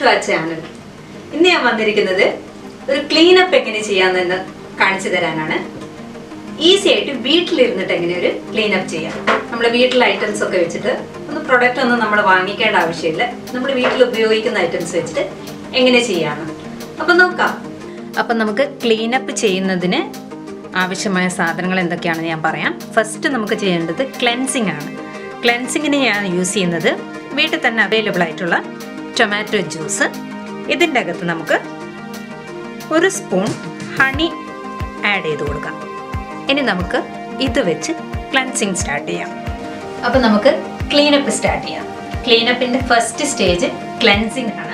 to ആ channel ഇന്ന് ഞാൻ വന്നിരിക്കുന്നത് ഒരു ക്ലീനപ്പ് എങ്ങനെ ചെയ്യാമെന്ന് കാണിച്ചു തരാനാണ് ഈസി ആയിട്ട് വീട്ടിലിരുന്നിട്ട് എങ്ങനെ ഒരു ക്ലീനപ്പ് ചെയ്യാം നമ്മുടെ വീട്ടിലെ ഐറ്റംസ് ഒക്കെ വെച്ചിട്ട് ഒന്ന് പ്രൊഡക്റ്റ് ഒന്നും നമ്മൾ വാങ്ങിക്കേണ്ട ആവശ്യമില്ല നമ്മൾ വീട്ടിൽ ഉപയോഗിക്കുന്ന ഐറ്റംസ് വെച്ചിട്ട് എങ്ങനെ ചെയ്യാമെന്ന് അപ്പം നോക്കാം അപ്പം നമുക്ക് ക്ലീനപ്പ് ചെയ്യുന്നതിന് ആവശ്യമായ സാധനങ്ങൾ എന്തൊക്കെയാണെന്ന് ഞാൻ പറയാം ഫസ്റ്റ് നമുക്ക് ചെയ്യേണ്ടത് ക്ലെൻസിങ് ആണ് ക്ലെൻസിങ്ങിന് ഞാൻ യൂസ് ചെയ്യുന്നത് വീട്ടിൽ തന്നെ അവൈലബിൾ ആയിട്ടുള്ള ടൊമാറ്റോ ജ്യൂസ് ഇതിൻ്റെ അകത്ത് നമുക്ക് ഒരു സ്പൂൺ ഹണി ആഡ് ചെയ്ത് കൊടുക്കാം ഇനി നമുക്ക് ഇത് വെച്ച് ക്ലൻസിങ് സ്റ്റാർട്ട് ചെയ്യാം അപ്പോൾ നമുക്ക് ക്ലീനപ്പ് സ്റ്റാർട്ട് ചെയ്യാം ക്ലീനപ്പിൻ്റെ ഫസ്റ്റ് സ്റ്റേജ് ക്ലെൻസിങ് ആണ്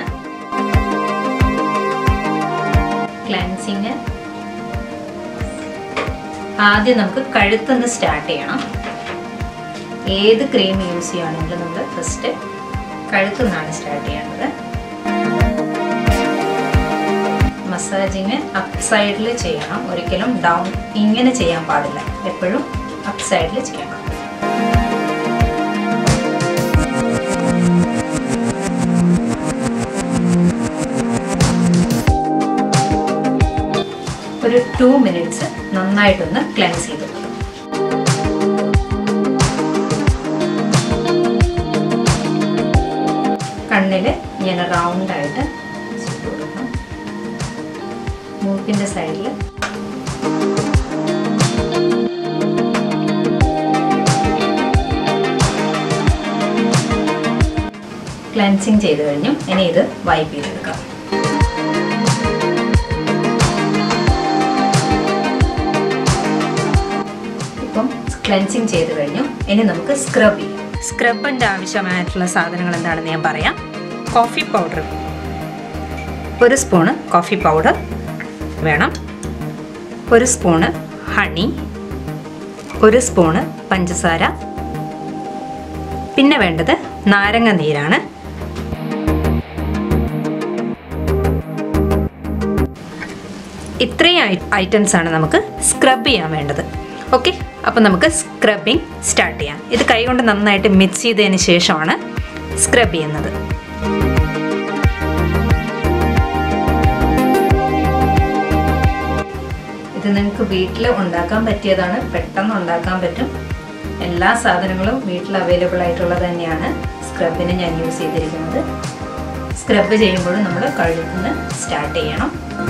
ക്ലെൻസിങ് ആദ്യം നമുക്ക് കഴുത്തുനിന്ന് സ്റ്റാർട്ട് ചെയ്യണം ഏത് ക്രീം യൂസ് ചെയ്യുകയാണെങ്കിലും നമ്മൾ ഫസ്റ്റ് കഴുത്തുനിന്നാണ് സ്റ്റാർട്ട് ചെയ്യേണ്ടത് മസാജിങ് അപ്പ് സൈഡിൽ ചെയ്യണം ഒരിക്കലും ഡൗൺ ഇങ്ങനെ ചെയ്യാൻ പാടില്ല എപ്പോഴും അപ്പ് സൈഡിൽ ചെയ്യണം ഒരു ടു മിനിറ്റ്സ് നന്നായിട്ടൊന്ന് ക്ലെൻസ് ചെയ്ത് കൊടുക്കും കണ്ണിൽ ഇങ്ങനെ റൗണ്ടായിട്ട് ചെയ്ത് കൊടുക്കണം മൂക്കിൻ്റെ സൈഡിൽ ക്ലൻസിങ് ചെയ്ത് കഴിഞ്ഞു ഇനി ഇത് വൈപ്പ് ചെയ്തെടുക്കാം ഇപ്പം ക്ലൻസിങ് ചെയ്ത് കഴിഞ്ഞു ഇനി നമുക്ക് സ്ക്രബ് ചെയ്യാം സ്ക്രബിൻ്റെ ആവശ്യമായിട്ടുള്ള സാധനങ്ങൾ എന്താണെന്ന് ഞാൻ പറയാം കോഫി പൗഡർ ഒരു സ്പൂണ് കോഫി പൗഡർ വേണം ഒരു സ്പൂണ് ഹണി ഒരു സ്പൂണ് പഞ്ചസാര പിന്നെ വേണ്ടത് നാരങ്ങ നീരാണ് ഇത്രയും ഐറ്റംസ് ആണ് നമുക്ക് സ്ക്രബ് ചെയ്യാൻ വേണ്ടത് ഓക്കെ അപ്പം നമുക്ക് സ്ക്രബിങ് സ്റ്റാർട്ട് ചെയ്യാം ഇത് കൈകൊണ്ട് നന്നായിട്ട് മിക്സ് ചെയ്തതിന് ശേഷമാണ് സ്ക്രബ് ചെയ്യുന്നത് ഇത് നിങ്ങൾക്ക് വീട്ടിൽ ഉണ്ടാക്കാൻ പറ്റിയതാണ് പെട്ടെന്ന് ഉണ്ടാക്കാൻ പറ്റും എല്ലാ സാധനങ്ങളും വീട്ടിൽ അവൈലബിൾ ആയിട്ടുള്ളത് തന്നെയാണ് സ്ക്രബിന് ഞാൻ യൂസ് ചെയ്തിരിക്കുന്നത് സ്ക്രബ് ചെയ്യുമ്പോൾ നമ്മൾ കഴുകുന്ന സ്റ്റാർട്ട് ചെയ്യണം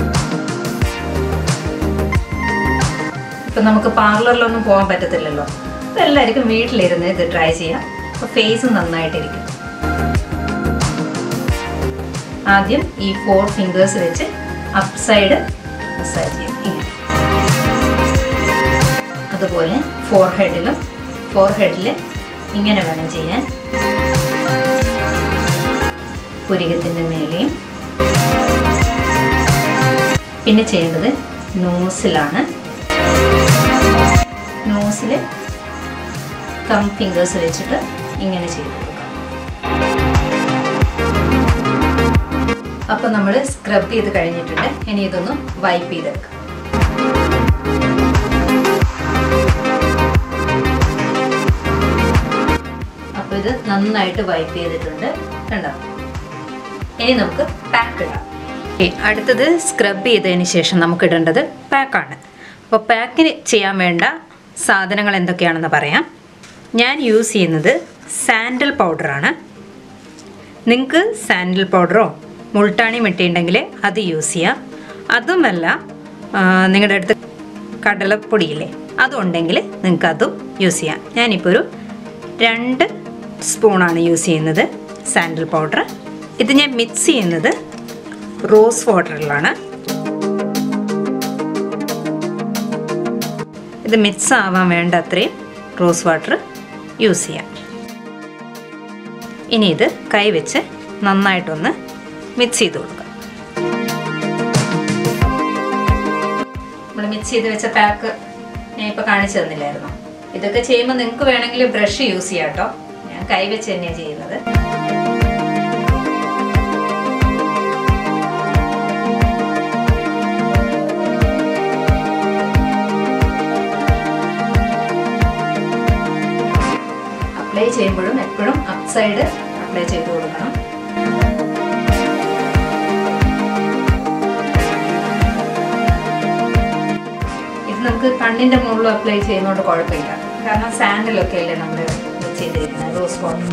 ഇപ്പം നമുക്ക് പാർലറിലൊന്നും പോകാൻ പറ്റത്തില്ലല്ലോ അപ്പോൾ എല്ലാവർക്കും വീട്ടിലിരുന്ന് ഇത് ട്രൈ ചെയ്യാം അപ്പോൾ ഫേസ് നന്നായിട്ടിരിക്കും ആദ്യം ഈ ഫോർ ഫിംഗേഴ്സ് വെച്ച് അപ്പ് സൈഡ് മസാജ് ചെയ്യും ഇങ്ങനെ അതുപോലെ ഫോർ ഹെഡിലും ഫോർ ഹെഡിൽ ഇങ്ങനെ വേണം ചെയ്യാൻ പുരികത്തിൻ്റെ മേലെയും പിന്നെ ചെയ്യേണ്ടത് നോസിലാണ് നോസിൽ കം ഫിംഗേഴ്സ് വെച്ചിട്ട് ഇങ്ങനെ ചെയ്ത് കൊടുക്കാം അപ്പോൾ നമ്മൾ സ്ക്രബ് ചെയ്ത് കഴിഞ്ഞിട്ടുണ്ട് ഇനി ഇതൊന്ന് വൈപ്പ് ചെയ്തെടുക്കാം അപ്പോൾ ഇത് നന്നായിട്ട് വൈപ്പ് ചെയ്തിട്ടുണ്ട് കണ്ടോ ഇനി നമുക്ക് പാക്ക് ഇടാം അടുത്തത് സ്ക്രബ് ചെയ്തതിന് ശേഷം നമുക്ക് ഇടേണ്ടത് പാക്കാണ് അപ്പോൾ പാക്കിന് ചെയ്യാൻ വേണ്ട സാധനങ്ങൾ എന്തൊക്കെയാണെന്ന് പറയാം ഞാൻ യൂസ് ചെയ്യുന്നത് സാൻഡൽ പൗഡറാണ് നിങ്ങൾക്ക് സാൻഡൽ പൗഡറോ മുൾട്ടാണി മിട്ടിയുണ്ടെങ്കിൽ അത് യൂസ് ചെയ്യാം അതുമല്ല നിങ്ങളുടെ അടുത്ത് കടലപ്പൊടിയില്ലേ അതുണ്ടെങ്കിൽ നിങ്ങൾക്ക് അതും യൂസ് ചെയ്യാം ഞാനിപ്പോൾ ഒരു രണ്ട് സ്പൂണാണ് യൂസ് ചെയ്യുന്നത് സാൻഡൽ പൗഡർ ഇത് ഞാൻ മിക്സ് ചെയ്യുന്നത് റോസ് വാട്ടറിലാണ് ഇത് മിക്സ് ആവാൻ വേണ്ട അത്രയും റോസ് വാട്ടർ യൂസ് ചെയ്യാം ഇനി ഇത് കൈ വെച്ച് നന്നായിട്ടൊന്ന് മിക്സ് ചെയ്ത് കൊടുക്കാം നമ്മൾ മിക്സ് ചെയ്ത് വെച്ച പാക്ക് ഞാൻ ഇപ്പോൾ കാണിച്ചു തന്നില്ലായിരുന്നു ഇതൊക്കെ ചെയ്യുമ്പോൾ നിങ്ങൾക്ക് വേണമെങ്കിൽ ബ്രഷ് യൂസ് ചെയ്യാം കേട്ടോ ഞാൻ കൈ വെച്ച് തന്നെയാണ് ചെയ്യുന്നത് അപ്ലൈ ചെയ്യുമ്പോഴും എപ്പോഴും അപ്പ് സൈഡ് അപ്ലൈ ചെയ്ത് കൊടുക്കണം നമുക്ക് കണ്ണിന്റെ മുകളിൽ അപ്ലൈ ചെയ്യുന്നതുകൊണ്ട് കുഴപ്പമില്ല കാരണം സാൻഡിലൊക്കെ അല്ലേ നമ്മൾ ചെയ്തിരിക്കുന്നത് റോസ് വാട്ടർ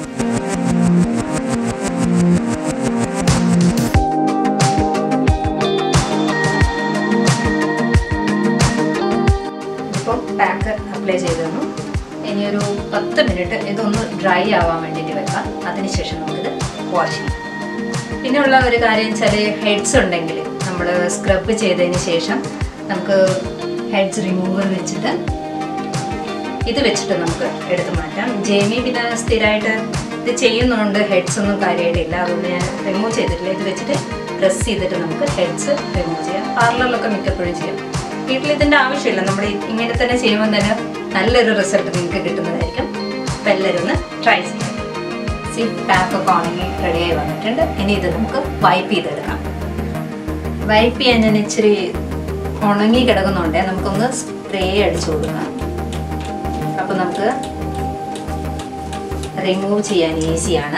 ഇപ്പോൾ പാക്ക് അപ്ലൈ ചെയ്ത് തന്നു ഇനി ഒരു പത്ത് മിനിറ്റ് ഇതൊന്ന് ഡ്രൈ ആവാൻ വേണ്ടിയിട്ട് വെക്കാം അതിനുശേഷം നമുക്കിത് വാഷ് ചെയ്യാം പിന്നെ ഉള്ള ഒരു കാര്യം വെച്ചാൽ ഹെഡ്സ് ഉണ്ടെങ്കിൽ നമ്മൾ സ്ക്രബ് ചെയ്തതിന് ശേഷം നമുക്ക് ഹെഡ്സ് റിമൂവർ വെച്ചിട്ട് ഇത് വെച്ചിട്ട് നമുക്ക് എടുത്തു മാറ്റാം ജേമി പിന്നെ സ്ഥിരമായിട്ട് ഇത് ചെയ്യുന്നതുകൊണ്ട് ഹെഡ്സ് ഒന്നും കാര്യമായിട്ടില്ല അതുകൊണ്ട് ഞാൻ റിമൂവ് ചെയ്തിട്ടില്ല ഇത് വെച്ചിട്ട് പ്രസ് ചെയ്തിട്ട് നമുക്ക് ഹെഡ്സ് റിമൂവ് ചെയ്യാം പാർലറിലൊക്കെ മിക്കപ്പോഴും ചെയ്യാം വീട്ടിൽ ഇതിൻ്റെ ആവശ്യമില്ല നമ്മൾ ഇങ്ങനെ തന്നെ ചെയ്യുമ്പോൾ തന്നെ നല്ലൊരു റിസൾട്ട് നിങ്ങൾക്ക് കിട്ടുന്നതായിരിക്കും അപ്പം എല്ലാവരും ഒന്ന് ട്രൈ ചെയ്യാം സി പാക്കൊക്കെ ഉണങ്ങി റെഡിയായി വന്നിട്ടുണ്ട് ഇനി ഇത് നമുക്ക് വൈപ്പ് ചെയ്തെടുക്കാം വൈപ്പ് ചെയ്യാൻ ഞാൻ ഇച്ചിരി ഉണങ്ങി കിടക്കുന്നുണ്ട് നമുക്കൊന്ന് സ്പ്രേ അടിച്ചു കൊടുക്കാം അപ്പോൾ നമുക്ക് റിമൂവ് ചെയ്യാൻ ഈസിയാണ്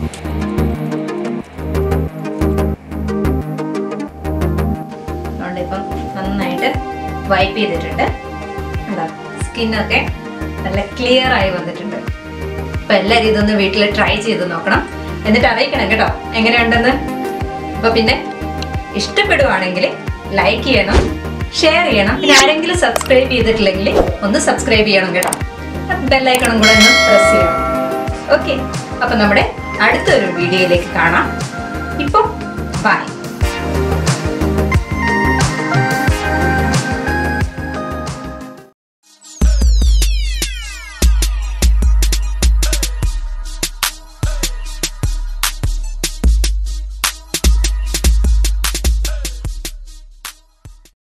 അതുകൊണ്ട് ഇപ്പം നന്നായിട്ട് വൈപ്പ് ചെയ്തിട്ടുണ്ട് ഉണ്ടോ സ്കിന്നൊക്കെ നല്ല ക്ലിയർ ആയി വന്നിട്ടുണ്ട് അപ്പൊ എല്ലാവരും ഇതൊന്ന് വീട്ടിൽ ട്രൈ ചെയ്ത് നോക്കണം എന്നിട്ട് അറിയിക്കണം കേട്ടോ എങ്ങനെയുണ്ടെന്ന് അപ്പൊ പിന്നെ ഇഷ്ടപ്പെടുവാണെങ്കിൽ ലൈക്ക് ചെയ്യണം ഷെയർ ചെയ്യണം പിന്നെ ആരെങ്കിലും സബ്സ്ക്രൈബ് ചെയ്തിട്ടില്ലെങ്കിൽ ഒന്ന് സബ്സ്ക്രൈബ് ചെയ്യണം കേട്ടോ ബെല്ലൈക്കണം കൂടെ ഒന്ന് പ്രസ് ചെയ്യണം ഓക്കെ അപ്പൊ നമ്മുടെ അടുത്തൊരു വീഡിയോയിലേക്ക് കാണാം ഇപ്പോൾ ബൈ